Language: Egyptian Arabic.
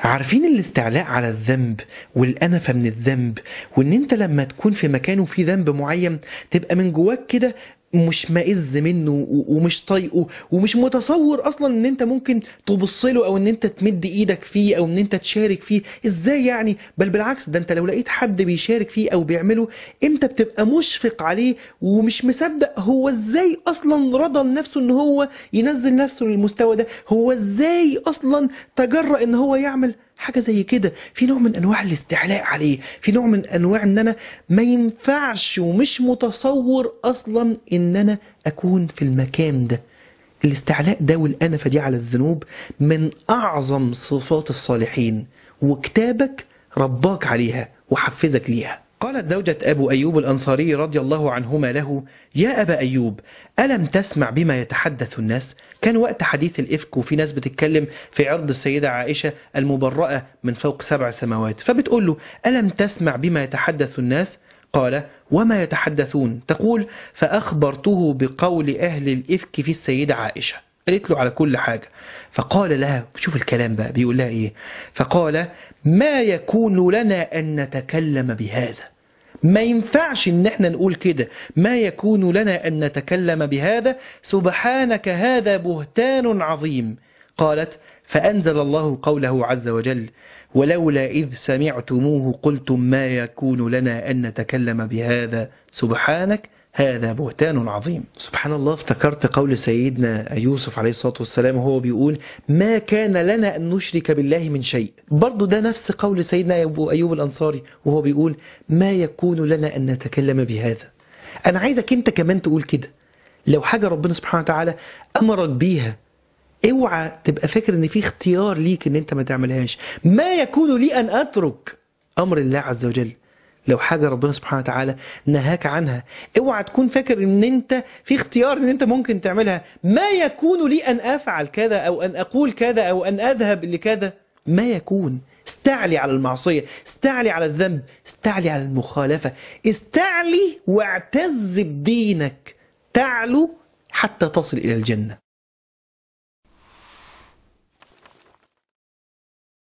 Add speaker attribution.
Speaker 1: عارفين الاستعلاء على الذنب والأنفة من الذنب وإن أنت لما تكون في مكان وفي ذنب معين تبقى من جواك كده مش مائز منه و- ومش طايقه ومش متصور اصلا ان انت ممكن تبص له او ان انت تمد ايدك فيه او ان انت تشارك فيه ازاي يعني بل بالعكس ده انت لو لقيت حد بيشارك فيه او بيعمله انت بتبقى مشفق عليه ومش مصدق هو ازاي اصلا رضى لنفسه ان هو ينزل نفسه للمستوى ده هو ازاي اصلا تجرأ ان هو يعمل حاجة زي كده في نوع من انواع الاستعلاء عليه في نوع من انواع ان انا ما ينفعش ومش متصور اصلا ان انا اكون في المكان ده الاستعلاء ده والأنفة دي على الذنوب من أعظم صفات الصالحين وكتابك رباك عليها وحفزك ليها قالت زوجة أبو أيوب الأنصاري رضي الله عنهما له يا أبا أيوب ألم تسمع بما يتحدث الناس كان وقت حديث الإفك وفي ناس بتتكلم في عرض السيدة عائشة المبرأة من فوق سبع سماوات فبتقول له ألم تسمع بما يتحدث الناس قال وما يتحدثون تقول فأخبرته بقول أهل الإفك في السيدة عائشة قالت له على كل حاجة فقال لها شوف الكلام بقى بيقول لها إيه فقال ما يكون لنا أن نتكلم بهذا ما ينفعش ان احنا نقول كده ما يكون لنا ان نتكلم بهذا سبحانك هذا بهتان عظيم قالت فأنزل الله قوله عز وجل ولولا إذ سمعتموه قلتم ما يكون لنا أن نتكلم بهذا سبحانك هذا بهتان عظيم سبحان الله افتكرت قول سيدنا يوسف عليه الصلاة والسلام وهو بيقول ما كان لنا أن نشرك بالله من شيء برضو ده نفس قول سيدنا أبو أيوب الأنصاري وهو بيقول ما يكون لنا أن نتكلم بهذا أنا عايزك أنت كمان تقول كده لو حاجة ربنا سبحانه وتعالى أمرك بيها اوعى تبقى فاكر ان في اختيار ليك ان انت ما تعملهاش ما يكون لي ان اترك امر الله عز وجل لو حاجة ربنا سبحانه وتعالى نهاك عنها اوعى تكون فاكر ان انت في اختيار ان انت ممكن تعملها ما يكون لي ان افعل كذا او ان اقول كذا او ان اذهب لكذا ما يكون استعلي على المعصية استعلي على الذنب استعلي على المخالفة استعلي واعتز بدينك تعلو حتى تصل إلى الجنة